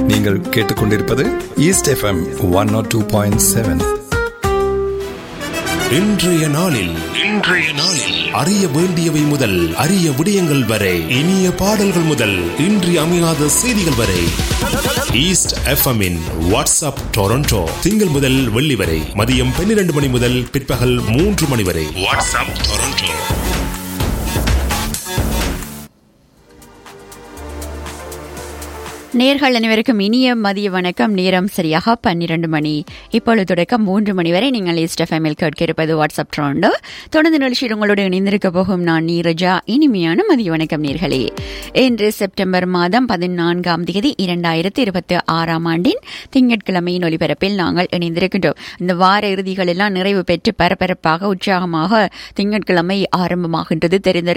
நீங்கள் கேட்டுக்கொண்டிருப்பது east FM one naught two point seven இன்றைய நாளில் இன்றைய நாளில் அறிய வேண்டியவை முதல் அரிய விடயங்கள் வரை இனிய பாடல்கள் முதல் இன்றி அமையாத செய்திகள் வரை ஈஸ்ட் எஃப்எம்மின் வாட்ஸ்அப் டொரண்டோ திங்கள் முதல் வெள்ளி வரை மதியம் பன்னிரண்டு மணி முதல் பிற்பகல் மூன்று மணி வரை வாட்ஸ்அப் டொரண்டோ நேர்கள் அனைவருக்கும் இனிய மதிய வணக்கம் நேரம் சரியாக பன்னிரண்டு மணி இப்பொழுது தொடக்கம் மூன்று மணி வரை நீங்கள் ஈஸ்ட் எஃப்எம்மில் கேட்க இருப்பது வாட்ஸ்அப் ட்ரோண்டு தொடர்ந்து நிகழ்ச்சியில் உங்களோடு இணைந்திருக்க போகும் நான் நீரஜா இனிமையான மதிய வணக்கம் நேர்களே இன்று செப்டம்பர் மாதம் பதினான்காம் தேதி இரண்டாயிரத்தி இருபத்தி ஆறாம் ஆண்டின் திங்கட்கிழமையின் ஒலிபரப்பில் நாங்கள் இணைந்திருக்கின்றோம் இந்த வார இறுதிகள் எல்லாம் நிறைவு பெற்று பரபரப்பாக உற்சாகமாக திங்கட்கிழமை ஆரம்பமாகின்றது தெரிந்த